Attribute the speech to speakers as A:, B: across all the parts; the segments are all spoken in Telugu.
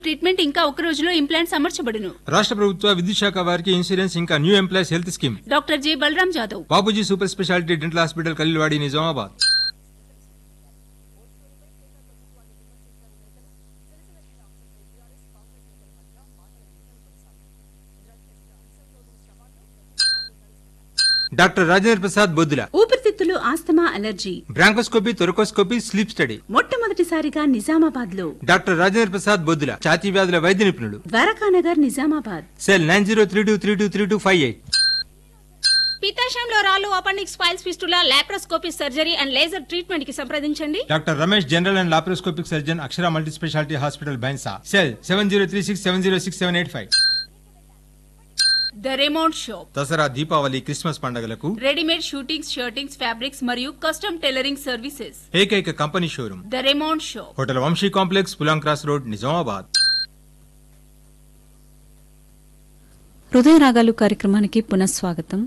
A: ట్రీట్మెంట్ ఇంకా ఒక రోజులో ఇంప్లాంట్స్ అమర్చబడును
B: రాష్ట్ర ప్రభుత్వ విద్యుత్ శాఖ వారికి ఇన్సూరెన్స్ ఇంకా new employees health scheme
A: doctor J Balaram Jadhav
B: Bapuji super speciality dental hospital Khaleelwadi Nizamabad doctor Rajendra Prasad Boddula
C: ఊపిరితిత్తులు asthma allergy
B: bronchoscopy thoracoscopy sleep study
C: మొట్టమొదటిసారిగా నిజామాబాద్ లో
B: డాక్టర్ రాజేంద్ర ప్రసాద్ బొద్దుల ఛాతీ వ్యాధుల వైద్య నిపుణుడు
C: Dwarakanagar Nizamabad
B: cell nine zero three two three two three two five eight
A: పిత్తాశయంలో రాళ్ళు appendix piles fistula laparoscopy surgery and laser treatment కి సంప్రదించండి
B: doctor Ramesh general and laparoscopic surgeon Akshara multi speciality hospital Bhainsa cell seven zero three six seven zero six seven eight five
A: the Raymond shop
B: Dasara Deepavali Christmas పండుగలకు
A: రెడీమేడ్ షూటింగ్స్ షర్టింగ్స్ ఫ్యాబ్రిక్స్ మరియు కస్టమ్ టైలరింగ్ సర్వీసెస్
B: ఏకైక company showroom
A: the Raymond shop
B: hotel Vamshi complex Pulang cross road Nizamabad
D: హృదయ రాగాలు కార్యక్రమానికి పునఃస్వాగతం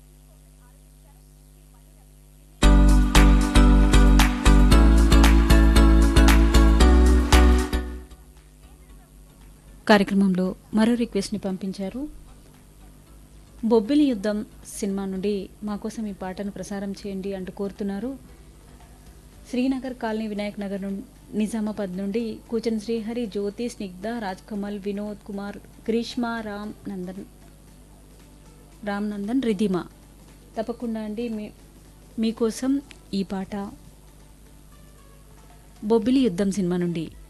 D: కార్యక్రమంలో మరో రిక్వెస్ట్ని పంపించారు బొబ్బిలి యుద్ధం సినిమా నుండి మా కోసం ఈ పాటను ప్రసారం చేయండి అంటూ కోరుతున్నారు శ్రీనగర్ కాలనీ వినాయక్ నగర్ నుండి నిజామాబాద్ నుండి కూచన్ శ్రీహరి జ్యోతి స్నిగ్ధ రాజ్ కమల్ వినోద్ కుమార్ గ్రీష్మ రామ్ నందన్ రామ్ నందన్ రిధిమా తప్పకుండా అండి మీ మీకోసం ఈ పాట బొబ్బిలి యుద్ధం సినిమా నుండి